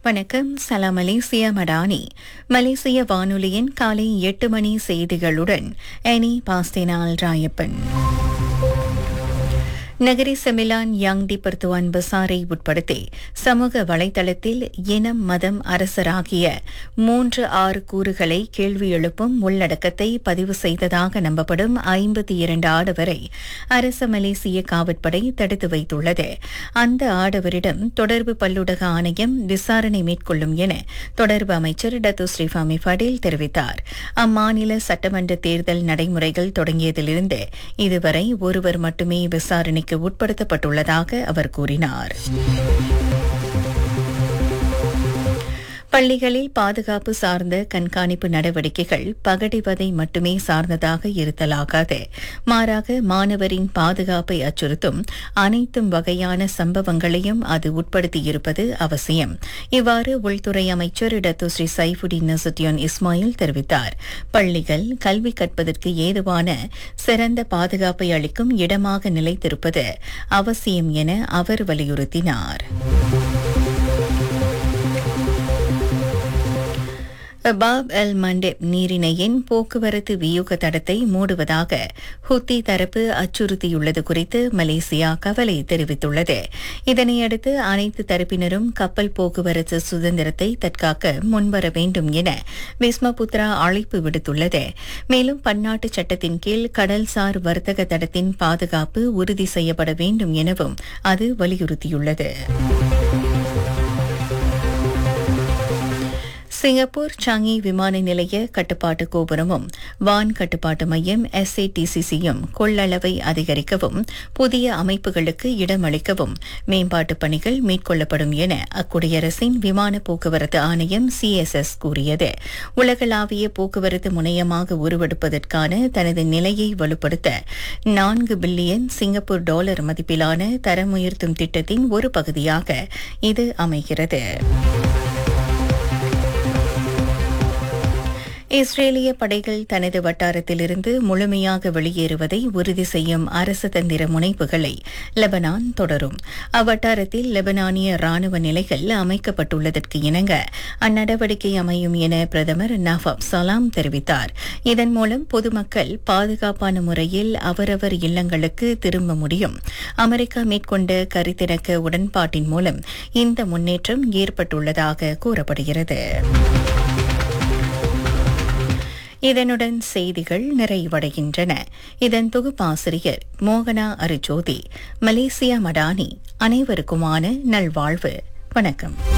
வணக்கம் சலாம் மலேசியா மடானி மலேசிய வானொலியின் காலை எட்டு மணி செய்திகளுடன் எனி பாஸ்தினால் ராயப்பன் நகரி செமிலான் யாங்டி பர்த்துவான் பசாரை உட்படுத்தி சமூக வலைதளத்தில் இனம் மதம் அரசராகிய மூன்று ஆறு கூறுகளை கேள்வி எழுப்பும் உள்ளடக்கத்தை பதிவு செய்ததாக நம்பப்படும் ஐம்பத்தி இரண்டு ஆடவரை அரச மலேசிய காவற்படை தடுத்து வைத்துள்ளது அந்த ஆடவரிடம் தொடர்பு பல்லுடக ஆணையம் விசாரணை மேற்கொள்ளும் என தொடர்பு அமைச்சர் டத்து ஸ்ரீஃபாமி படேல் தெரிவித்தார் அம்மாநில சட்டமன்ற தேர்தல் நடைமுறைகள் தொடங்கியதிலிருந்து இதுவரை ஒருவர் மட்டுமே விசாரணைக்கு உட்படுத்தப்பட்டுள்ளதாக அவர் கூறினார் பள்ளிகளில் பாதுகாப்பு சார்ந்த கண்காணிப்பு நடவடிக்கைகள் பகடிவதை மட்டுமே சார்ந்ததாக இருத்தலாகாது மாறாக மாணவரின் பாதுகாப்பை அச்சுறுத்தும் அனைத்தும் வகையான சம்பவங்களையும் அது உட்படுத்தியிருப்பது அவசியம் இவ்வாறு உள்துறை அமைச்சர் Datuk Seri Saifuddin Nasution Ismail தெரிவித்தார் பள்ளிகள் கல்வி கற்பதற்கு ஏதுவான சிறந்த பாதுகாப்பை அளிக்கும் இடமாக நிலைத்திருப்பது அவசியம் என அவர் வலியுறுத்தினார் பாப் அல் மண்டெப் நீரிணையின் போக்குவரத்து வியூக தடத்தை மூடுவதாக ஹுத்தி தரப்பு அச்சுறுத்தியுள்ளது குறித்து மலேசியா கவலை தெரிவித்துள்ளது இதனையடுத்து அனைத்து தரப்பினரும் கப்பல் போக்குவரத்து சுதந்திரத்தை தற்காக்க முன்வர வேண்டும் என விஸ்மபுத்ரா அழைப்பு விடுத்துள்ளது மேலும் பன்னாட்டு சட்டத்தின் கீழ் கடல்சார் வர்த்தக தடத்தின் பாதுகாப்பு உறுதி செய்யப்பட வேண்டும் எனவும் அது வலியுறுத்தியுள்ளது சிங்கப்பூர் சாங்கி விமான நிலைய கட்டுப்பாட்டு கோபுரமும் வான் கட்டுப்பாட்டு மையம் எஸ்ஏடிசிசியும் கொள்ளளவை அதிகரிக்கவும் புதிய அமைப்புகளுக்கு இடமளிக்கவும் மேம்பாட்டு பணிகள் மேற்கொள்ளப்படும் என அக்குடியரசின் விமான போக்குவரத்து ஆணையம் சிஎஸ்எஸ் கூறியது உலகளாவிய போக்குவரத்து முனையமாக உருவெடுப்பதற்கான தனது நிலையை வலுப்படுத்த நான்கு பில்லியன் சிங்கப்பூர் டாலர் மதிப்பிலான தரமுயர்த்தும் திட்டத்தின் ஒரு பகுதியாக இது அமைகிறது இஸ்ரேலிய படைகள் தனது வட்டாரத்திலிருந்து முழுமையாக வெளியேறுவதை உறுதி செய்யும் அரசு தந்திர முனைப்புகளை லெபனான் தொடரும் அவ்வட்டாரத்தில் லெபனானிய ராணுவ நிலைகள் அமைக்கப்பட்டுள்ளதற்கு இணங்க அந்நடவடிக்கை அமையும் என பிரதமர் நவாப் சலாம் தெரிவித்தார் இதன் மூலம் பொதுமக்கள் பாதுகாப்பான முறையில் அவரவர் இல்லங்களுக்கு திரும்ப முடியும் அமெரிக்கா மேற்கொண்ட கருத்திணக்க உடன்பாட்டின் மூலம் இந்த முன்னேற்றம் ஏற்பட்டுள்ளதாக கூறப்படுகிறது இதனுடன் செய்திகள் நிறைவடைகின்றன இதன் தொகுப்பாசிரியர் மோகனா அரிஜோதி மலேசியா மடானி அனைவருக்குமான நல்வாழ்வு வணக்கம்